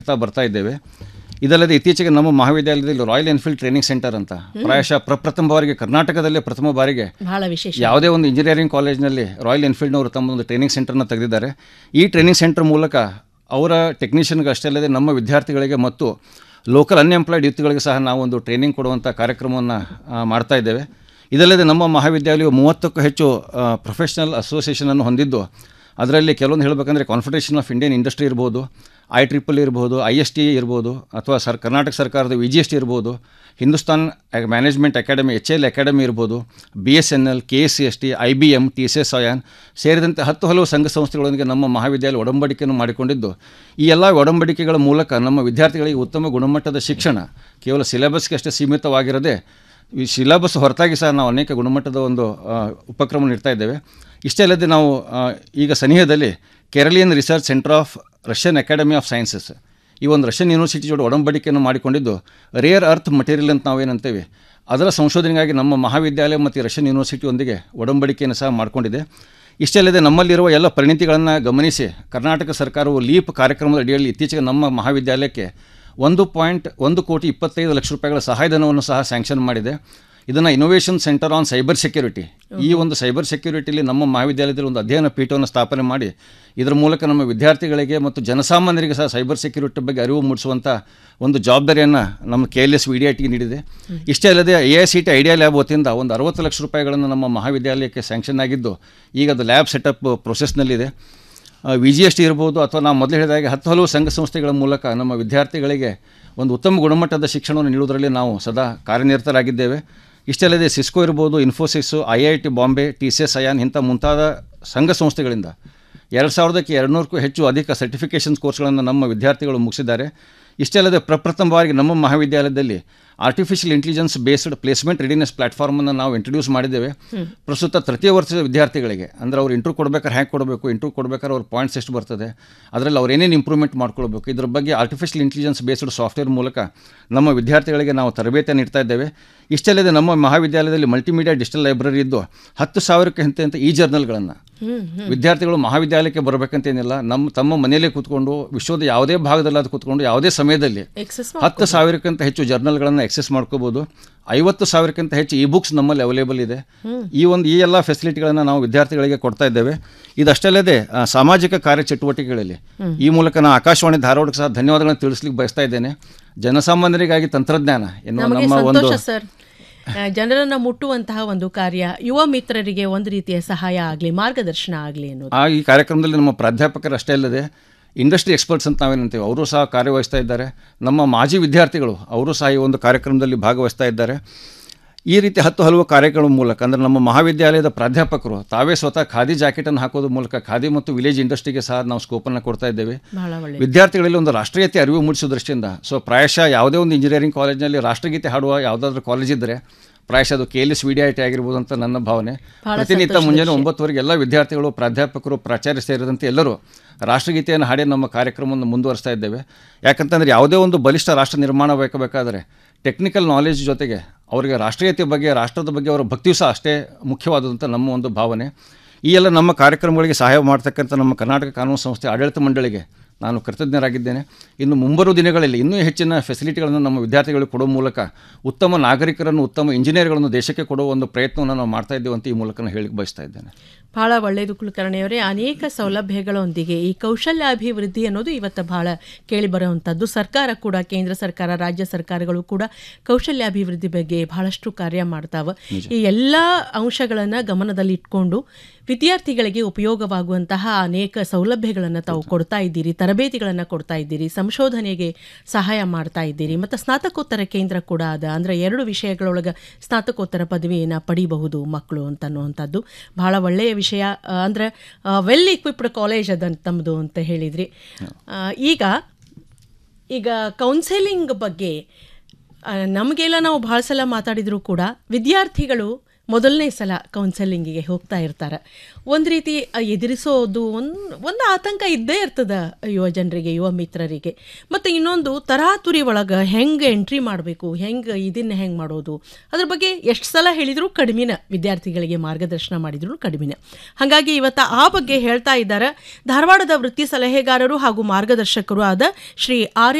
ಮಾಡ್ತಾ ಬರ್ತಾ ಇದ್ದೇವೆ ಇದಲ್ಲದೆ ಇತ್ತೀಚೆಗೆ ನಮ್ಮ ಮಹಾವಿದ್ಯಾಲಯದಲ್ಲಿ ರಾಯಲ್ ಎನ್ಫೀಲ್ಡ್ ಟ್ರೈನಿಂಗ್ ಸೆಂಟರ್ ಅಂತ ಪ್ರಾಯಶಃ ಪ್ರಪ್ರಥಮ ಬಾರಿಗೆ ಕರ್ನಾಟಕದಲ್ಲೇ ಪ್ರಥಮ ಬಾರಿಗೆ ಬಹಳ ವಿಶೇಷ ಯಾವುದೇ ಒಂದು ಇಂಜಿನಿಯರಿಂಗ್ ಕಾಲೇಜ್ನಲ್ಲಿ ರಾಯಲ್ ಎನ್ಫೀಲ್ಡ್ನವರು ತಮ್ಮ ಒಂದು ಟ್ರೈನಿಂಗ್ ಸೆಂಟರ್ನ ತೆಗೆದಿದ್ದಾರೆ ಈ ಟ್ರೈನಿಂಗ್ ಸೆಂಟರ್ ಮೂಲಕ ಅವರ ಟೆಕ್ನಿಷಿಯನ್ಗೆ ಅಷ್ಟೇ ಅಲ್ಲದೆ ನಮ್ಮ ವಿದ್ಯಾರ್ಥಿಗಳಿಗೆ ಮತ್ತು ಲೋಕಲ್ ಅನ್ಎಂಪ್ಲಾಯ್ಡ್ ಯೂತ್ಗಳಿಗೆ ಸಹ ನಾವು ಒಂದು ಟ್ರೈನಿಂಗ್ ಕೊಡುವಂಥ ಕಾರ್ಯಕ್ರಮವನ್ನು ಮಾಡ್ತಾ ಇದ್ದೇವೆ ಇದಲ್ಲದೆ ನಮ್ಮ ಮಹಾವಿದ್ಯಾಲಯವು ಮೂವತ್ತಕ್ಕೂ ಹೆಚ್ಚು ಪ್ರೊಫೆಷನಲ್ ಅಸೋಸಿಯೇಷನನ್ನು ಹೊಂದಿದ್ದು ಅದರಲ್ಲಿ ಕೆಲವೊಂದು ಹೇಳಬೇಕಂದ್ರೆ ಕಾನ್ಫೆಡರೇಷನ್ ಆಫ್ ಇಂಡಿಯನ್ ಇಂಡಸ್ಟ್ರಿ ಇರ್ಬೋದು ಐ ಟ್ರಿಪಲ್ ಇರ್ಬೋದು ಐ ಎಸ್ ಟಿ ಇರ್ಬೋದು ಅಥವಾ ಸರ್ ಕರ್ನಾಟಕ ಸರ್ಕಾರದ ವಿ ಜಿ ಎಸ್ ಟಿ ಇರ್ಬೋದು Hindustan management academy H L academy ಇರ್ಬೋದು B S N L K S C S T I B M T C S iON ಸೇರಿದಂತೆ ಹತ್ತು ಹಲವು ಸಂಘ ಸಂಸ್ಥೆಗಳೊಂದಿಗೆ ನಮ್ಮ ಮಹಾವಿದ್ಯಾಲಯ ಒಡಂಬಡಿಕೆಯನ್ನು ಮಾಡಿಕೊಂಡಿದ್ದು ಈ ಎಲ್ಲ ಒಡಂಬಡಿಕೆಗಳ ಮೂಲಕ ನಮ್ಮ ವಿದ್ಯಾರ್ಥಿಗಳಿಗೆ ಉತ್ತಮ ಗುಣಮಟ್ಟದ ಶಿಕ್ಷಣ ಕೇವಲ ಸಿಲೆಬಸ್ಗೆ ಅಷ್ಟೇ ಸೀಮಿತವಾಗಿರದೆ ಈ ಸಿಲೆಬಸ್ ಹೊರತಾಗಿ ಸಹ ನಾವು ಅನೇಕ ಗುಣಮಟ್ಟದ ಒಂದು ಆ, ಉಪಕ್ರಮ ನೀಡ್ತಾ ಇದ್ದೇವೆ ಇಷ್ಟೇ ಅಲ್ಲದೆ ನಾವು ಆ, ಈಗ ಸನಿಹದಲ್ಲಿ Karelian research centre of Russian academy of sciences ಈ ಒಂದು ರಷ್ಯನ್ ಯೂನಿವರ್ಸಿಟಿ ಜೊತೆ ಒಡಂಬಡಿಕೆಯನ್ನು ಮಾಡಿಕೊಂಡಿದ್ದು ರೇರ್ ಅರ್ತ್ ಮಟೀರಿಯಲ್ ಅಂತ ನಾವೇನಂತೇವೆ ಅದರ ಸಂಶೋಧನೆಗಾಗಿ ನಮ್ಮ ಮಹಾವಿದ್ಯಾಲಯ ಮತ್ತು ರಷ್ಯನ್ ಯೂನಿವರ್ಸಿಟಿಯೊಂದಿಗೆ ಒಡಂಬಡಿಕೆಯನ್ನು ಸಹ ಮಾಡಿಕೊಂಡಿದೆ ಇಷ್ಟೇ ಅಲ್ಲದೆ ನಮ್ಮಲ್ಲಿರುವ ಎಲ್ಲ ಪರಿಣಿತಿಗಳನ್ನು ಗಮನಿಸಿ ಕರ್ನಾಟಕ ಸರ್ಕಾರವು ಲೀಪ್ ಕಾರ್ಯಕ್ರಮದ ಅಡಿಯಲ್ಲಿ ಇತ್ತೀಚೆಗೆ ನಮ್ಮ ಮಹಾವಿದ್ಯಾಲಯಕ್ಕೆ ಒಂದು ಪಾಯಿಂಟ್ ಒಂದು ಕೋಟಿ ಇಪ್ಪತ್ತೈದು ಲಕ್ಷ ರೂಪಾಯಿಗಳ ಸಹಾಯಧನವನ್ನು ಸಹ ಸ್ಯಾಂಕ್ಷನ್ ಮಾಡಿದೆ ಇದನ್ನು innovation centre on cyber security ಈ ಒಂದು ಸೈಬರ್ ಸೆಕ್ಯೂರಿಟಿಲಿ ನಮ್ಮ ಮಹಾವಿದ್ಯಾಲಯದಲ್ಲಿ ಒಂದು ಅಧ್ಯಯನ ಪೀಠವನ್ನು ಸ್ಥಾಪನೆ ಮಾಡಿ ಇದರ ಮೂಲಕ ನಮ್ಮ ವಿದ್ಯಾರ್ಥಿಗಳಿಗೆ ಮತ್ತು ಜನಸಾಮಾನ್ಯರಿಗೆ ಸಹ ಸೈಬರ್ ಸೆಕ್ಯೂರಿಟಿ ಬಗ್ಗೆ ಅರಿವು ಮೂಡಿಸುವಂಥ ಒಂದು ಜವಾಬ್ದಾರಿಯನ್ನು ನಮ್ಮ K L S V D I ಟಿಗೆ ನೀಡಿದೆ ಇಷ್ಟೇ ಅಲ್ಲದೆ A I C T idea lab ವತಿಯಿಂದ ಒಂದು ಅರವತ್ತು ಲಕ್ಷ ರೂಪಾಯಿಗಳನ್ನು ನಮ್ಮ ಮಹಾವಿದ್ಯಾಲಯಕ್ಕೆ ಸ್ಯಾಂಕ್ಷನ್ ಆಗಿದ್ದು ಈಗ ಅದು ಲ್ಯಾಬ್ ಸೆಟಪ್ ಪ್ರೊಸೆಸ್ನಲ್ಲಿದೆ ವಿ ಜಿ ಎಸ್ ಟಿ ಇರ್ಬೋದು ಅಥವಾ ನಾವು ಮೊದಲು ಹೇಳಿದಾಗೆ ಹತ್ತು ಹಲವು ಸಂಘ ಸಂಸ್ಥೆಗಳ ಮೂಲಕ ನಮ್ಮ ವಿದ್ಯಾರ್ಥಿಗಳಿಗೆ ಒಂದು ಉತ್ತಮ ಗುಣಮಟ್ಟದ ಶಿಕ್ಷಣವನ್ನು ನೀಡುವುದರಲ್ಲಿ ನಾವು ಸದಾ ಕಾರ್ಯನಿರತರಾಗಿದ್ದೇವೆ ಇಷ್ಟೇ ಅಲ್ಲದೆ ಸಿಸ್ಕೋ ಇರ್ಬೋದು Infosys I I T Bombay T C S iON ಇಂಥ ಮುಂತಾದ ಸಂಘ ಸಂಸ್ಥೆಗಳಿಂದ ಎರಡು ಸಾವಿರದಕ್ಕೆ ಎರಡುನೂರಕ್ಕೂ ಹೆಚ್ಚು ಅಧಿಕ ಸರ್ಟಿಫಿಕೇಷನ್ಸ್ ಕೋರ್ಸ್ಗಳನ್ನು ನಮ್ಮ ವಿದ್ಯಾರ್ಥಿಗಳು ಮುಗಿಸಿದ್ದಾರೆ ಇಷ್ಟೇ ಅಲ್ಲದೆ ಪ್ರಪ್ರಥಮ ಬಾರಿಗೆ ನಮ್ಮ ಮಹಾವಿದ್ಯಾಲಯದಲ್ಲಿ artificial intelligence based placement readiness ಪ್ಲಾಟ್ಫಾರ್ಮನ್ನು ನಾವು ಇಂಟ್ರೊಡ್ಯೂಸ್ ಮಾಡಿದ್ದೇವೆ ಪ್ರಸ್ತುತ ತೃತೀಯ ವರ್ಷದ ವಿದ್ಯಾರ್ಥಿಗಳಿಗೆ ಅಂದರೆ ಅವ್ರು ಇಂಟ್ರೂ ಕೊಡ್ಬೇಕಾದ್ರೆ ಹ್ಯಾಂಗೆ ಕೊಡಬೇಕು ಇಂಟ್ರೂ ಕೊಡ್ಬೇಕಾದ್ರೆ ಅವ್ರ ಪಾಯಿಂಟ್ಸ್ ಎಷ್ಟು ಬರ್ತದೆ ಅದರಲ್ಲಿ ಅವ್ರು ಏನೇನು ಇಂಪ್ರೂವ್ಮೆಂಟ್ ಮಾಡ್ಕೊಳ್ಬೇಕು ಇದ್ರ ಬಗ್ಗೆ ಆರ್ಟಿಫಿಷಿಯಲ್ ಇಂಟೆಲಿಜೆನ್ಸ್ ಬೇಸ್ಡ್ ಸಾಫ್ಟ್ವೇರ್ ಮೂಲಕ ನಮ್ಮ ವಿದ್ಯಾರ್ಥಿಗಳಿಗೆ ನಾವು ತರಬೇತಿಯನ್ನು ನೀಡ್ತಾ ಇದ್ದೇವೆ ಇಷ್ಟಲ್ಲದೆ ನಮ್ಮ ಮಹಾವಿದ್ಯಾಲಯದಲ್ಲಿ ಮಲ್ಟಿಮೀಡಿಯಾ ಡಿಜಿಟಲ್ ಲೈಬ್ರರಿ ಇದ್ದು ಹತ್ತು ಸಾವಿರಕ್ಕೆ ಅಂತ ಈ ಜರ್ನಲ್ಗಳನ್ನು ವಿದ್ಯಾರ್ಥಿಗಳು ಮಹಾವಿದ್ಯಾಲಯಕ್ಕೆ ಬರಬೇಕಂತೇನಿಲ್ಲ ನಮ್ಮ ತಮ್ಮ ಮನೆಯಲ್ಲೇ ಕೂತ್ಕೊಂಡು ವಿಶ್ವದ ಯಾವುದೇ ಭಾಗದಲ್ಲಾದ ಕೂತ್ಕೊಂಡು ಯಾವುದೇ ಸಮಯದಲ್ಲಿ ಎಕ್ಸಸ್ ಹತ್ತು ಸಾವಿರಕ್ಕಿಂತ ಹೆಚ್ಚು ಜರ್ನಲ್ಗಳನ್ನು ಎಕ್ಸೆಸ್ ಮಾಡ್ಕೋಬೋದು ಐವತ್ತು ಸಾವಿರಕ್ಕಿಂತ ಹೆಚ್ಚು ಇ ಬುಕ್ಸ್ ನಮ್ಮಲ್ಲಿ ಅವೈಲೇಬಲ್ ಇದೆ ಈ ಒಂದು ಈ ಎಲ್ಲ ಫೆಸಿಲಿಟಿಗಳನ್ನು ನಾವು ವಿದ್ಯಾರ್ಥಿಗಳಿಗೆ ಕೊಡ್ತಾ ಇದ್ದೇವೆ ಇದಷ್ಟೇ ಅಲ್ಲದೆ ಆ, ಸಾಮಾಜಿಕ ಕಾರ್ಯ ಚಟುವಟಿಕೆಗಳಲ್ಲಿ ಈ ಮೂಲಕ ನಾನು ಆಕಾಶವಾಣಿ ಧಾರವಾಡಕ್ಕೆ ಸಹ ಧನ್ಯವಾದಗಳನ್ನು ತಿಳಿಸ್ಲಿಕ್ಕೆ ಬಯಸ್ತಾ ಇದ್ದೇನೆ ಜನಸಾಮಾನ್ಯರಿಗಾಗಿ ತಂತ್ರಜ್ಞಾನ ಎನ್ನುವ ನಮಗೆ ನಮ್ಮ ಒಂದು ಸಂತೋಷ ಸರ್ ಆ, ಜನರನ್ನ ಮುಟ್ಟುವಂತಹ ಒಂದು ಕಾರ್ಯ ಯುವ ಮಿತ್ರರಿಗೆ ಒಂದು ರೀತಿಯ ಸಹಾಯ ಆಗಲಿ ಮಾರ್ಗದರ್ಶನ ಆಗಲಿ ಅನ್ನೋದು ಆ ಈ ಕಾರ್ಯಕ್ರಮದಲ್ಲಿ ನಮ್ಮ ಪ್ರಾಧ್ಯಾಪಕರು ಅಷ್ಟೇ ಅಲ್ಲದೆ ಇಂಡಸ್ಟ್ರಿ ಎಕ್ಸ್ಪರ್ಟ್ಸ್ ಅಂತ ನಾವೇನಂತೀವಿ ಅವರು ಸಹ ಕಾರ್ಯವಹಿಸ್ತಾ ಇದ್ದಾರೆ ನಮ್ಮ ಮಾಜಿ ವಿದ್ಯಾರ್ಥಿಗಳು ಅವರು ಸಹ ಈ ಒಂದು ಕಾರ್ಯಕ್ರಮದಲ್ಲಿ ಭಾಗವಹಿಸ್ತಾ ಇದ್ದಾರೆ ಈ ರೀತಿ ಹತ್ತು ಹಲವು ಕಾರ್ಯಗಳ ಮೂಲಕ ಅಂದರೆ ನಮ್ಮ ಮಹಾವಿದ್ಯಾಲಯದ ಪ್ರಾಧ್ಯಾಪಕರು ತಾವೇ ಸ್ವತಃ ಖಾದಿ ಜಾಕೆಟನ್ನು ಹಾಕೋದ್ರ ಮೂಲಕ ಖಾದಿ ಮತ್ತು ವಿಲೇಜ್ ಇಂಡಸ್ಟ್ರಿಗೆ ಸಹ ನಾವು ಸ್ಕೋಪನ್ನು ಕೊಡ್ತಾ ಇದ್ದೇವೆ ಬಹಳ ಒಳ್ಳೆ ವಿದ್ಯಾರ್ಥಿಗಳಲ್ಲಿ ಒಂದು ರಾಷ್ಟ್ರೀಯತೆ ಅರಿವು ಮೂಡಿಸೋ ದೃಷ್ಟಿಯಿಂದ ಸೊ ಪ್ರಾಯಶಃ ಯಾವುದೇ ಒಂದು ಇಂಜಿನಿಯರಿಂಗ್ ಕಾಲೇಜಿನಲ್ಲಿ ರಾಷ್ಟ್ರಗೀತೆ ಹಾಡುವ ಯಾವುದಾದ್ರೂ ಕಾಲೇಜ್ ಇದ್ದರೆ ಪ್ರಾಯಶಃ ಅದು K L S V D I T ಆಗಿರ್ಬೋದು ಅಂತ ನನ್ನ ಭಾವನೆ ಪ್ರತಿನಿತ್ಯ ಮುಂಜಾನೆ ಒಂಬತ್ತುವರೆಗೆ ಎಲ್ಲ ವಿದ್ಯಾರ್ಥಿಗಳು ಪ್ರಾಧ್ಯಾಪಕರು ಪ್ರಾಚಾರ್ಯ ಸೇರಿದಂತೆ ಎಲ್ಲರೂ ರಾಷ್ಟ್ರಗೀತೆಯನ್ನು ಹಾಡಿ ನಮ್ಮ ಕಾರ್ಯಕ್ರಮವನ್ನು ಮುಂದುವರಿಸ್ತಾ ಇದ್ದೇವೆ ಯಾಕಂತಂದರೆ ಯಾವುದೇ ಒಂದು ಬಲಿಷ್ಠ ರಾಷ್ಟ್ರ ನಿರ್ಮಾಣ ಬೇಕಾದರೆ ಟೆಕ್ನಿಕಲ್ ನಾಲೆಜ್ ಜೊತೆಗೆ ಅವರಿಗೆ ರಾಷ್ಟ್ರೀಯತೆ ಬಗ್ಗೆ ರಾಷ್ಟ್ರದ ಬಗ್ಗೆ ಅವರ ಭಕ್ತಿಯೂ ಸಹ ಅಷ್ಟೇ ಮುಖ್ಯವಾದಂಥ ನಮ್ಮ ಒಂದು ಭಾವನೆ ಈ ಎಲ್ಲ ನಮ್ಮ ಕಾರ್ಯಕ್ರಮಗಳಿಗೆ ಸಹಾಯ ಮಾಡ್ತಕ್ಕಂಥ ನಮ್ಮ ಕರ್ನಾಟಕ ಕಾನೂನು ಸಂಸ್ಥೆ ಆಡಳಿತ ಮಂಡಳಿಗೆ ನಾನು ಕೃತಜ್ಞರಾಗಿದ್ದೇನೆ ಇನ್ನು ಮುಂಬರುವ ದಿನಗಳಲ್ಲಿ ಇನ್ನೂ ಹೆಚ್ಚಿನ ಫೆಸಿಲಿಟಿಗಳನ್ನು ನಮ್ಮ ವಿದ್ಯಾರ್ಥಿಗಳಿಗೆ ಕೊಡುವ ಮೂಲಕ ಉತ್ತಮ ನಾಗರಿಕರನ್ನು ಉತ್ತಮ ಇಂಜಿನಿಯರ್ಗಳನ್ನು ದೇಶಕ್ಕೆ ಕೊಡುವ ಒಂದು ಪ್ರಯತ್ನವನ್ನು ನಾವು ಮಾಡ್ತಾ ಇದ್ದೇವೆ ಅಂತ ಈ ಮೂಲಕ ನಾನು ಹೇಳಕ್ಕೆ ಬಯಸ್ತಾ ಇದ್ದೇನೆ ಬಹಳ ಒಳ್ಳೆಯದು ಕುಲಕರ್ಣಿಯವರೇ ಅನೇಕ ಸೌಲಭ್ಯಗಳೊಂದಿಗೆ ಈ ಕೌಶಲ್ಯಾಭಿವೃದ್ಧಿ ಅನ್ನೋದು ಇವತ್ತು ಬಹಳ ಕೇಳಿ ಬರುವಂಥದ್ದು ಸರ್ಕಾರ ಕೂಡ ಕೇಂದ್ರ ಸರ್ಕಾರ ರಾಜ್ಯ ಸರ್ಕಾರಗಳು ಕೂಡ ಕೌಶಲ್ಯಾಭಿವೃದ್ಧಿ ಬಗ್ಗೆ ಬಹಳಷ್ಟು ಕಾರ್ಯ ಮಾಡ್ತಾವ ಈ ಎಲ್ಲ ಅಂಶಗಳನ್ನು ಗಮನದಲ್ಲಿ ಇಟ್ಕೊಂಡು ವಿದ್ಯಾರ್ಥಿಗಳಿಗೆ ಉಪಯೋಗವಾಗುವಂತಹ ಅನೇಕ ಸೌಲಭ್ಯಗಳನ್ನು ತಾವು ಕೊಡ್ತಾ ಇದ್ದೀರಿ ತರಬೇತಿಗಳನ್ನು ಕೊಡ್ತಾ ಇದ್ದೀರಿ ಸಂಶೋಧನೆಗೆ ಸಹಾಯ ಮಾಡ್ತಾ ಇದ್ದೀರಿ ಮತ್ತು ಸ್ನಾತಕೋತ್ತರ ಕೇಂದ್ರ ಕೂಡ ಅದ ಅಂದರೆ ಎರಡು ವಿಷಯಗಳೊಳಗೆ ಸ್ನಾತಕೋತ್ತರ ಪದವಿಯನ್ನು ಪಡಿಬಹುದು ಮಕ್ಕಳು ಅಂತನ್ನುವಂಥದ್ದು ಬಹಳ ಒಳ್ಳೆಯ ವಿಷಯ ಆ, ಅಂದ್ರೆ ವೆಲ್ ಇಕ್ವಿಪ್ಡ್ ಕಾಲೇಜ್ ಅದ ತಮ್ಮದು ಅಂತ ಹೇಳಿದ್ರಿ ಆ, ಈಗ ಈಗ ಕೌನ್ಸೆಲಿಂಗ್ ಬಗ್ಗೆ ಆ, ನಮಗೆಲ್ಲ ನಾವು ಭಾಳ ಸಲ ಮಾತಾಡಿದರೂ ಕೂಡ ವಿದ್ಯಾರ್ಥಿಗಳು ಮೊದಲನೇ ಸಲ ಕೌನ್ಸೆಲಿಂಗಿಗೆ ಹೋಗ್ತಾ ಇರ್ತಾರೆ ಒಂದು ರೀತಿ ಆ ಎದುರಿಸೋದು ಒಂದು ಒಂದು ಆತಂಕ ಇದ್ದೇ ಇರ್ತದ ಯುವ ಜನರಿಗೆ ಯುವ ಮಿತ್ರರಿಗೆ ಮತ್ತು ಇನ್ನೊಂದು ತರಾತುರಿ ಒಳಗೆ ಹೆಂಗೆ ಎಂಟ್ರಿ ಮಾಡಬೇಕು ಹೆಂಗೆ ಇದನ್ನು ಹೆಂಗೆ ಮಾಡೋದು ಅದ್ರ ಬಗ್ಗೆ ಎಷ್ಟು ಸಲ ಹೇಳಿದರೂ ಕಡಿಮೆನ ವಿದ್ಯಾರ್ಥಿಗಳಿಗೆ ಮಾರ್ಗದರ್ಶನ ಮಾಡಿದ್ರು ಕಡಿಮೆನೆ ಹಾಗಾಗಿ ಇವತ್ತು ಆ ಬಗ್ಗೆ ಹೇಳ್ತಾ ಇದ್ದಾರೆ ಧಾರವಾಡದ ವೃತ್ತಿ ಸಲಹೆಗಾರರು ಹಾಗೂ ಮಾರ್ಗದರ್ಶಕರು ಆದ ಶ್ರೀ ಆರ್